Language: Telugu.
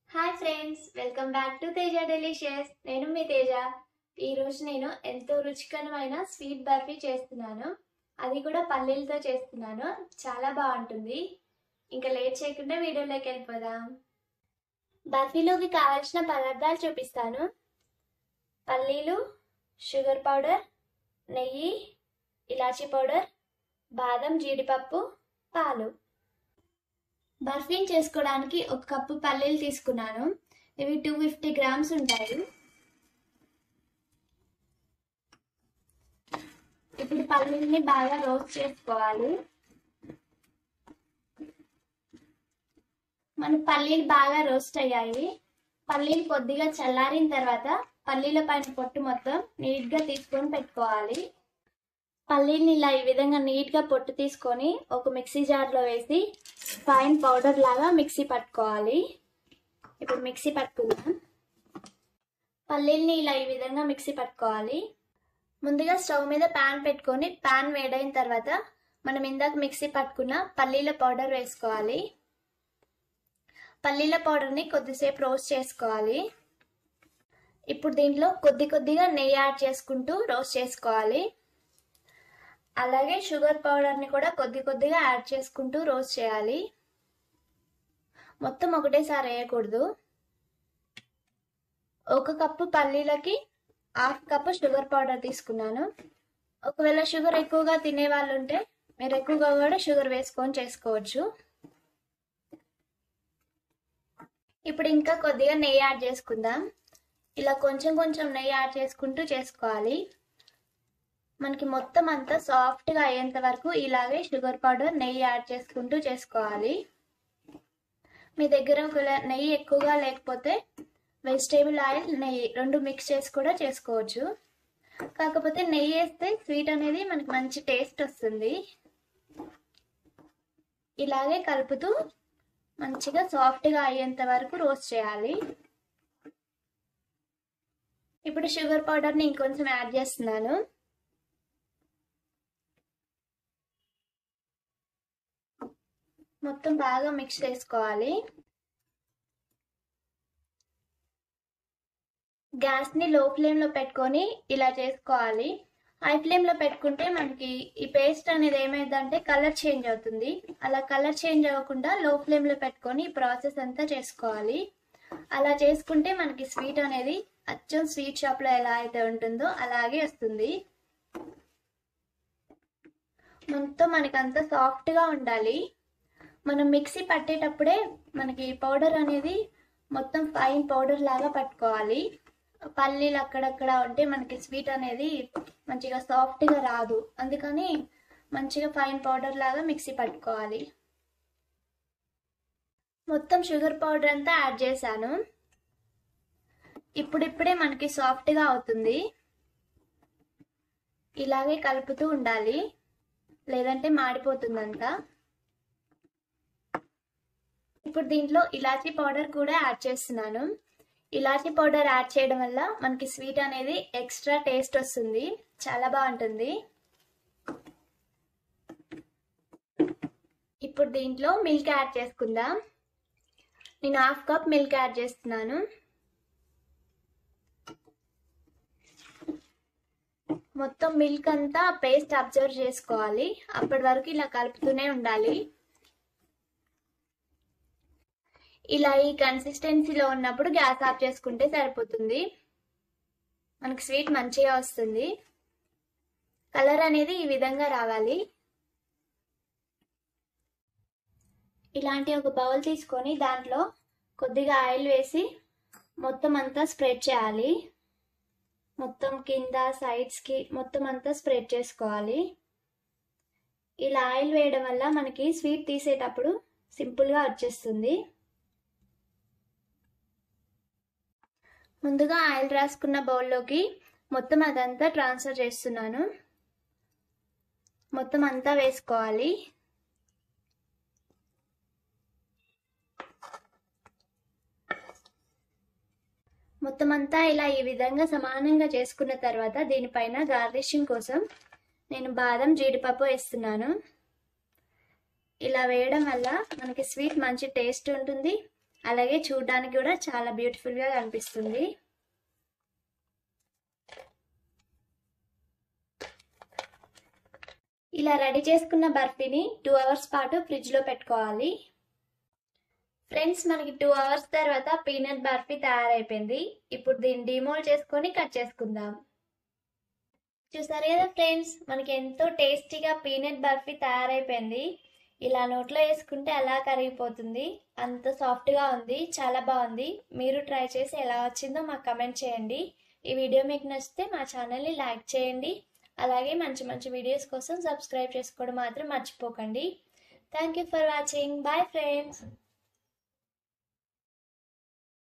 hi friends welcome back to Teja delicious నేను మీ తేజ ఈరోజు నేను ఎంతో రుచికరమైన స్వీట్ బర్ఫీ చేస్తున్నాను అది కూడా పల్లీలతో చేస్తున్నాను చాలా బాగుంటుంది ఇంకా లేట్ చేయకుండా వీడియోలోకి వెళ్ళిపోదాం బర్ఫీలోకి కావాల్సిన పదార్థాలు చూపిస్తాను పల్లీలు షుగర్ పౌడర్ నెయ్యి ఇలాచీ పౌడర్ బాదం జీడిపప్పు పాలు బర్ఫీని చేసుకోవడానికి ఒక కప్పు పల్లీలు తీసుకున్నాను ఇవి టూ ఫిఫ్టీ గ్రామ్స్ ఉంటాయి ఇప్పుడు పల్లీల్ని బాగా రోస్ట్ చేసుకోవాలి మన పల్లీలు బాగా రోస్ట్ అయ్యాయి పల్లీలు కొద్దిగా చల్లారిన తర్వాత పల్లీల పైన పొట్టు మొత్తం నీట్గా తీసుకొని పెట్టుకోవాలి పల్లీని ఇలా ఈ విధంగా నీట్గా పొట్టు తీసుకొని ఒక మిక్సీ జార్లో వేసి ఫైన్ పౌడర్ లాగా మిక్సీ పట్టుకోవాలి ఇప్పుడు మిక్సీ పట్టుకుందాం పల్లీల్ని ఇలా ఈ విధంగా మిక్సీ పట్టుకోవాలి ముందుగా స్టవ్ మీద ప్యాన్ పెట్టుకొని ప్యాన్ వేడైన తర్వాత మనం ఇందాక మిక్సీ పట్టుకున్న పల్లీల పౌడర్ వేసుకోవాలి పల్లీల పౌడర్ని కొద్దిసేపు రోస్ట్ చేసుకోవాలి ఇప్పుడు దీంట్లో కొద్ది కొద్దిగా నెయ్యి యాడ్ చేసుకుంటూ రోస్ట్ చేసుకోవాలి అలాగే షుగర్ పౌడర్ని కూడా కొద్ది కొద్దిగా యాడ్ చేసుకుంటూ రోస్ట్ చేయాలి మొత్తం ఒకటేసారి వేయకూడదు ఒక కప్పు పల్లీలకి హాఫ్ కప్పు షుగర్ పౌడర్ తీసుకున్నాను ఒకవేళ షుగర్ ఎక్కువగా తినే వాళ్ళు ఉంటే మీరు ఎక్కువగా కూడా షుగర్ వేసుకొని చేసుకోవచ్చు ఇప్పుడు ఇంకా కొద్దిగా నెయ్యి యాడ్ చేసుకుందాం ఇలా కొంచెం కొంచెం నెయ్యి యాడ్ చేసుకుంటూ చేసుకోవాలి మనకి మొత్తం అంతా సాఫ్ట్గా అయ్యేంత వరకు ఇలాగే షుగర్ పౌడర్ నెయ్యి యాడ్ చేసుకుంటూ చేసుకోవాలి మీ దగ్గర ఒకవేళ నెయ్యి ఎక్కువగా లేకపోతే వెజిటేబుల్ ఆయిల్ నెయ్యి రెండు మిక్స్ చేసి కూడా చేసుకోవచ్చు కాకపోతే నెయ్యి వేస్తే స్వీట్ అనేది మనకి మంచి టేస్ట్ వస్తుంది ఇలాగే కలుపుతూ మంచిగా సాఫ్ట్గా అయ్యేంత వరకు రోస్ట్ చేయాలి ఇప్పుడు షుగర్ పౌడర్ని ఇంకొంచెం యాడ్ చేస్తున్నాను మొత్తం బాగా మిక్స్ చేసుకోవాలి గ్యాస్ని లో ఫ్లేమ్లో పెట్టుకొని ఇలా చేసుకోవాలి హై ఫ్లేమ్లో పెట్టుకుంటే మనకి ఈ పేస్ట్ అనేది ఏమైందంటే కలర్ చేంజ్ అవుతుంది అలా కలర్ చేంజ్ అవ్వకుండా లో ఫ్లేమ్లో పెట్టుకొని ఈ ప్రాసెస్ అంతా చేసుకోవాలి అలా చేసుకుంటే మనకి స్వీట్ అనేది అచ్చం స్వీట్ షాప్లో ఎలా అయితే ఉంటుందో అలాగే వస్తుంది మొత్తం మనకంతా సాఫ్ట్గా ఉండాలి మనం మిక్సీ పట్టేటప్పుడే మనకి పౌడర్ అనేది మొత్తం ఫైన్ పౌడర్ లాగా పట్టుకోవాలి పల్లీలు అక్కడక్కడ ఉంటే మనకి స్వీట్ అనేది మంచిగా సాఫ్ట్గా రాదు అందుకని మంచిగా ఫైన్ పౌడర్ లాగా మిక్సీ పట్టుకోవాలి మొత్తం షుగర్ పౌడర్ అంతా యాడ్ చేశాను ఇప్పుడిప్పుడే మనకి సాఫ్ట్గా అవుతుంది ఇలాగే కలుపుతూ ఉండాలి లేదంటే మాడిపోతుందంతా ఇప్పుడు దీంట్లో ఇలాచీ పౌడర్ కూడా యాడ్ చేస్తున్నాను ఇలాచీ పౌడర్ యాడ్ చేయడం వల్ల మనకి స్వీట్ అనేది ఎక్స్ట్రా టేస్ట్ వస్తుంది చాలా బాగుంటుంది ఇప్పుడు దీంట్లో మిల్క్ యాడ్ చేసుకుందాం నేను హాఫ్ కప్ మిల్క్ యాడ్ చేస్తున్నాను మొత్తం మిల్క్ అంతా పేస్ట్ అబ్జర్వ్ చేసుకోవాలి అప్పటి వరకు ఇలా కలుపుతూనే ఉండాలి ఇలా ఈ కన్సిస్టెన్సీలో ఉన్నప్పుడు గ్యాస్ ఆఫ్ చేసుకుంటే సరిపోతుంది మనకి స్వీట్ మంచిగా వస్తుంది కలర్ అనేది ఈ విధంగా రావాలి ఇలాంటి ఒక బౌల్ తీసుకొని దాంట్లో కొద్దిగా ఆయిల్ వేసి మొత్తం అంతా స్ప్రెడ్ చేయాలి మొత్తం కింద సైడ్స్కి మొత్తం అంతా స్ప్రెడ్ చేసుకోవాలి ఇలా ఆయిల్ వేయడం వల్ల మనకి స్వీట్ తీసేటప్పుడు సింపుల్గా వచ్చేస్తుంది ముందుగా ఆయిల్ రాసుకున్న బౌల్లోకి మొత్తం అదంతా ట్రాన్స్ఫర్ చేస్తున్నాను మొత్తం అంతా వేసుకోవాలి మొత్తం అంతా ఇలా ఈ విధంగా సమానంగా చేసుకున్న తర్వాత దీనిపైన గార్నిషింగ్ కోసం నేను బాదం జీడిపప్పు వేస్తున్నాను ఇలా వేయడం వల్ల మనకి స్వీట్ మంచి టేస్ట్ ఉంటుంది అలాగే చూడడానికి కూడా చాలా బ్యూటిఫుల్గా కనిపిస్తుంది ఇలా రెడీ చేసుకున్న బర్ఫీని టూ అవర్స్ పాటు ఫ్రిడ్జ్లో పెట్టుకోవాలి ఫ్రెండ్స్ మనకి టూ అవర్స్ తర్వాత పీనట్ బర్ఫీ తయారైపోయింది ఇప్పుడు దీన్ని డిమోల్ చేసుకొని కట్ చేసుకుందాం చూసారు కదా ఫ్రెండ్స్ మనకి ఎంతో టేస్టీగా పీనట్ బర్ఫీ తయారైపోయింది ఇలా నోట్లో వేసుకుంటే అలా కరిగిపోతుంది అంత సాఫ్ట్గా ఉంది చాలా బాగుంది మీరు ట్రై చేసి ఎలా వచ్చిందో మాకు కమెంట్ చేయండి ఈ వీడియో మీకు నచ్చితే మా ఛానల్ని లైక్ చేయండి అలాగే మంచి మంచి వీడియోస్ కోసం సబ్స్క్రైబ్ చేసుకోవడం మాత్రం మర్చిపోకండి thank you for watching bye friends